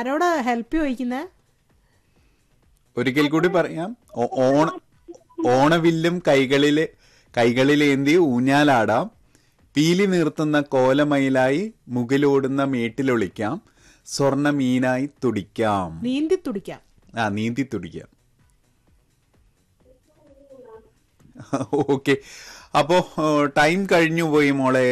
ആരോടാ ഹെൽപ്പ് ചോദിക്കുന്നേ ഒരിക്കൽ കൂടി പറയാം ഓ- ഓണ ഓണവില്ലും കൈകളില് കൈകളിലേന്തി ഊഞ്ഞാലാടാം പീലി നിർത്തുന്ന കോലമയിലായി മുകിലോടുന്ന മേട്ടിലൊളിക്കാം സ്വർണ്ണ മീനായി തുടിക്കാം നീന്തി തുടിക്കാം ആ നീന്തി തുടിക്കാം ഓക്കെ അപ്പോ ടൈം കഴിഞ്ഞു പോയി മോളെ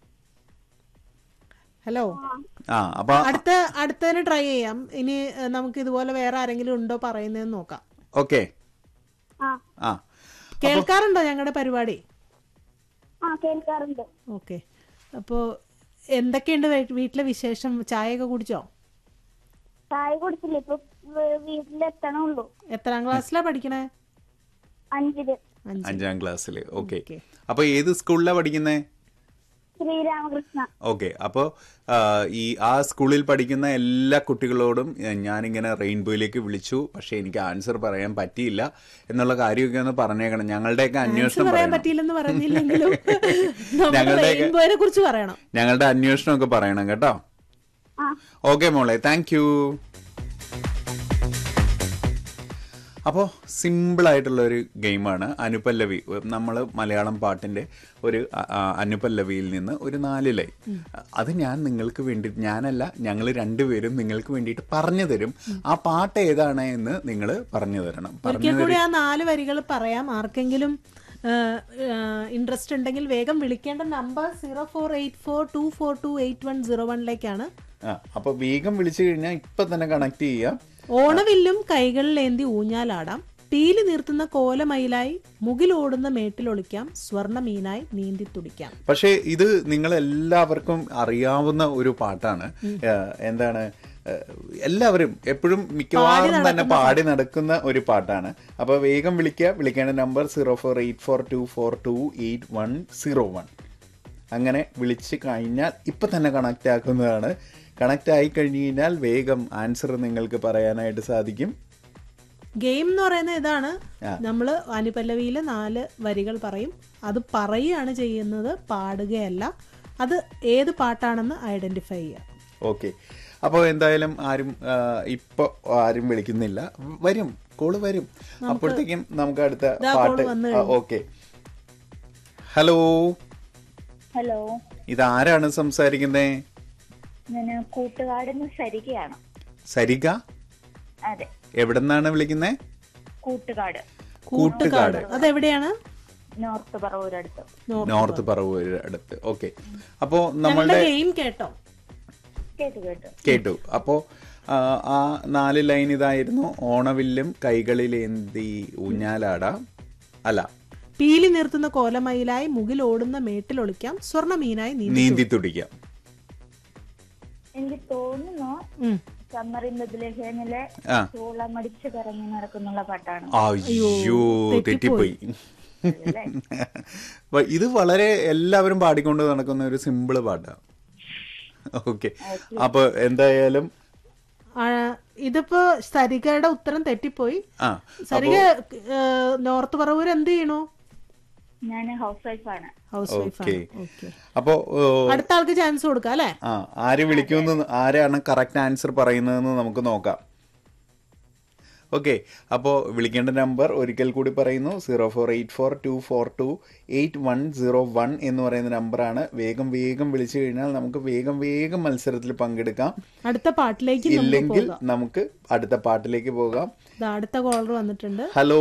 ഹലോ ആ അപ്പൊ അടുത്ത അടുത്തതിന് ട്രൈ ചെയ്യാം ഇനി ഏഹ്, നമുക്ക് ഇതുപോലെ വേറെ ആരെങ്കിലും ഉണ്ടോ പറയുന്നതെന്ന് നോക്കാം ഓക്കെ ആ ആ കേൾക്കാറുണ്ടോ ഞങ്ങളുടെ പരിപാടി ആ കേൾക്കാറുണ്ട് ഓക്കെ അപ്പോൾ എന്തൊക്കെയുണ്ട് വീ- വീട്ടിലെ വിശേഷം ചായയൊക്കെ കുടിച്ചോ ചായ കുടിച്ചില്ല ഇപ്പൊ വീ- വീട്ടിലെത്തണുള്ളൂ എത്രാം ക്ലാസ്സിലാ പഠിക്കണേ അഞ്ചില് അഞ്ച് അഞ്ചാം ക്ലാസ്സിൽ ഓക്കെ ഓക്കെ. അപ്പൊ ഏത് സ്കൂളിലാ പഠിക്കുന്നേ ശ്രീരാമകൃഷ്ണ ഓക്കെ അപ്പോൾ ഈ ആ സ്കൂളിൽ പഠിക്കുന്ന എല്ലാ കുട്ടികളോടും ഏ, ഞാനിങ്ങനെ റെയിൻബോയിലേക്ക് വിളിച്ചു പക്ഷെ എനിക്ക് ആൻസർ പറയാൻ പറ്റിയില്ല എന്നുള്ള കാര്യമൊക്കെ ഒന്ന് പറഞ്ഞേക്കണം ഞങ്ങളുടെയൊക്കെ അന്വേഷണം പറയാൻ പറയണം പറ്റിയില്ലെന്ന് പറഞ്ഞില്ലെങ്കിലും നമ്മുടെ ഞങ്ങളുടെയൊക്കെ- റെയിൻബോയെ കുറിച്ച് പറയണം ഞങ്ങളുടെ അന്വേഷണം ഒക്കെ പറയണം കേട്ടോ ആ ഓക്കെ മോളെ താങ്ക് യു അപ്പോൾ സിമ്പിളായിട്ടുള്ള ഒരു ഗെയിമാണ് അനുപല്ലവി നമ്മൾ മലയാളം പാട്ടിൻ്റെ ഒരു അ, ആ, അനുപല്ലവിയിൽ നിന്ന് ഒരു നാല് ലൈൻ അത് ഞാൻ നിങ്ങൾക്ക് വേണ്ടി ഞാനല്ല ഞങ്ങൾ രണ്ടുപേരും നിങ്ങൾക്ക് വേണ്ടിയിട്ട് പറഞ്ഞു തരും ആ പാട്ട് ഏതാണ് എന്ന് നിങ്ങൾ പറഞ്ഞു തരണം പറഞ്ഞു ഒരിക്കൽ കൂടി ആ നാല് വരികൾ പറയാം ആർക്കെങ്കിലും ഇൻട്രസ്റ്റ് ഉണ്ടെങ്കിൽ വേഗം വിളിക്കേണ്ട number zero four eight four two four two eight one zero വണ്ണിലേക്കാണ് ആ അപ്പോൾ വേഗം വിളിച്ചു കഴിഞ്ഞാൽ ഇപ്പം തന്നെ കണക്ട് ചെയ്യാം ഓണവില്ലും കൈകളിലേന്തി ഊഞ്ഞാലാടാം പീലി നിർത്തുന്ന കോലമയിലായി മുകിലോടുന്ന മേട്ടിലൊളിക്കാം സ്വർണ്ണ മീനായി നീന്തി തുടിക്കാം പക്ഷേ ഇത് നിങ്ങൾ എല്ലാവർക്കും അറിയാവുന്ന ഒരു പാട്ടാണ് ഏഹ് എന്താണ് ഏഹ് എല്ലാവരും എപ്പോഴും മിക്കവാറും തന്നെ പാടി നടക്കുന്ന ഒരു പാട്ടാണ് അപ്പൊ വേഗം വിളിക്കുക വിളിക്കേണ്ട number zero four eight four two four two eight one zero one അങ്ങനെ വിളിച്ച് കഴിഞ്ഞാൽ ഇപ്പൊ തന്നെ കണക്ട് ആക്കുന്നതാണ് കണക്ട് ആയി കഴിഞ്ഞു കഴിഞ്ഞാൽ വേഗം ആൻസർ നിങ്ങൾക്ക് പറയാനായിട്ട് സാധിക്കും ഗെയിം എന്ന് പറയുന്നത് ഇതാണ് ആ. നമ്മൾ അനുപല്ലവിയിലെ നാല് വരികൾ പറയും അത് പറയുകയാണ് ചെയ്യുന്നത് പാടുകയല്ല അത് ഏത് പാട്ടാണെന്ന് ഐഡന്റിഫൈ ചെയ്യുക ഓക്കെ അപ്പോൾ എന്തായാലും ആരും ആ, ഇപ്പൊ ആരും വിളിക്കുന്നില്ല വരും കോള് വരും അപ്പോഴത്തേക്കും നമുക്ക് അടുത്ത ദാ call പാട്ട് വന്നു ഓക്കെ ഹലോ ഹലോ ഇതാരാണ് സംസാരിക്കുന്നേ ഞാൻ കൂട്ടുകാടിന്ന് സരികയാണ് സരിക അതെ എവിടെ നിന്നാണ് വിളിക്കുന്നേ കൂട്ടുകാട് കൂട്ടുകാട് അതെവിടെയാണ് നോർത്ത് പറവൂരടുത്ത് നോർത്ത് പറവൂർ അടുത്ത് ഓക്കെ അപ്പോ ഞങ്ങളുടെ നമ്മളുടെ ഗെയിം കേട്ടോ കേട്ടു കേട്ടു കേട്ടു അപ്പോ ആ, ആ നാല് ലൈൻ ഇതായിരുന്നു ഓണവില്ലും കൈകളിലേന്തി ഊഞ്ഞാലാടാം അല്ല പീലി നിർത്തുന്ന കോലമയിലായി മുകിലോടുന്ന മേട്ടിലൊളിക്കാം സ്വർണ്ണ മീനായി നീന്തി നീന്തി തുടിക്കാം എനിക്ക് തോന്നുന്നു ഉം. സമ്മറി ബദ്ലഹേമിലെ ആ ചൂളമടിച്ച് കറങ്ങി നടക്കുന്നുള്ള പാട്ടാണ് അയ്യോ തെറ്റിപ്പോയി അപ്പൊ ഇത് വളരെ എല്ലാവരും പാടിക്കൊണ്ട് നടക്കുന്ന ഒരു സിമ്പിള് പാട്ടാണ് ഓക്കെ അപ്പൊ എന്തായാലും ആ, ഇതിപ്പോ സരികയുടെ ഉത്തരം തെറ്റിപ്പോയി ആ സരിക ഏഹ്, നോർത്ത് പറവൂർ എന്ത് ചെയ്യണു ഞാൻ ഹൗസ് വൈഫാണ് ഹൗസ് വൈഫ് ഓക്കെ ആണ് ഓക്കെ അപ്പോ ഏ, അടുത്ത ആൾക്ക് ചാൻസ് കൊടുക്കാം അല്ലെ ആ ആര് വിളിക്കുമെന്ന് ആരാണ് കറക്റ്റ് ആൻസർ പറയുന്നതെന്ന് നമുക്ക് നോക്കാം ഓക്കെ അപ്പോൾ വിളിക്കേണ്ട നമ്പർ ഒരിക്കൽ കൂടി പറയുന്നു zero four eight four two four two eight one zero one എന്ന് പറയുന്ന നമ്പറാണ് വേഗം വേഗം വിളിച്ചു കഴിഞ്ഞാൽ നമുക്ക് വേഗം വേഗം മത്സരത്തിൽ പങ്കെടുക്കാം അടുത്ത പാട്ടിലേക്ക് നമുക്ക് ഇല്ലെങ്കിൽ പോകാം നമുക്ക് അടുത്ത പാട്ടിലേക്ക് പോകാം ദാ അടുത്ത കോളർ വന്നിട്ടുണ്ട് ഹലോ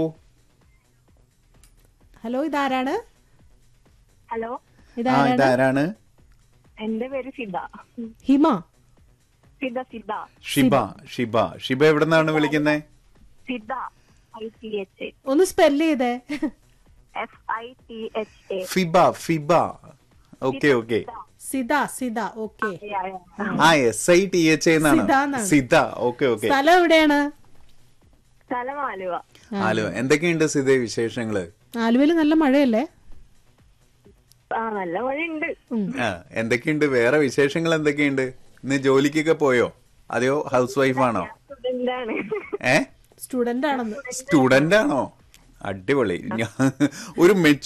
ഹലോ ഇതാരാണ് ഹലോ ആ ഇതാരാണ് ഇതാരാണ് എന്റെ പേര് സിദ്ധ ഹിമ സിദ്ധ സിദ്ധ ഷിബ ഷിബ ഷിബ എവിടെ നിന്നാണ് വിളിക്കുന്നത് Sidha I T H A ഒന്ന് സ്പെല്ല് ചെയ്തേ F I T H A Fiba Fiba okay okay Sitha Sitha okay ആ എസ് ഐ ടി എച്ച് എന്നാണ് സിത എന്നാണ്. സിത ഓക്കെ ഓക്കെ സ്ഥലം എവിടെയാണ് സ്ഥലം ആലുവ ഹലോ എന്തൊക്കെയുണ്ട് സിത വിശേഷങ്ങള് ആലുവയിൽ നല്ല മഴയല്ലേ ആ നല്ല മഴയുണ്ട് ആ എന്തൊക്കെയുണ്ട് വേറെ വിശേഷങ്ങൾ എന്തൊക്കെയുണ്ട് ഇന്ന് ജോലിക്കൊക്കെ പോയോ അതെയോ ഹൗസ് വൈഫാണോ എന്താണ് ഏ സ്റ്റുഡന്റ് ആണെന്ന് സ്റ്റുഡന്റ് ആണോ അടിപൊളി ഞാൻ ഒരു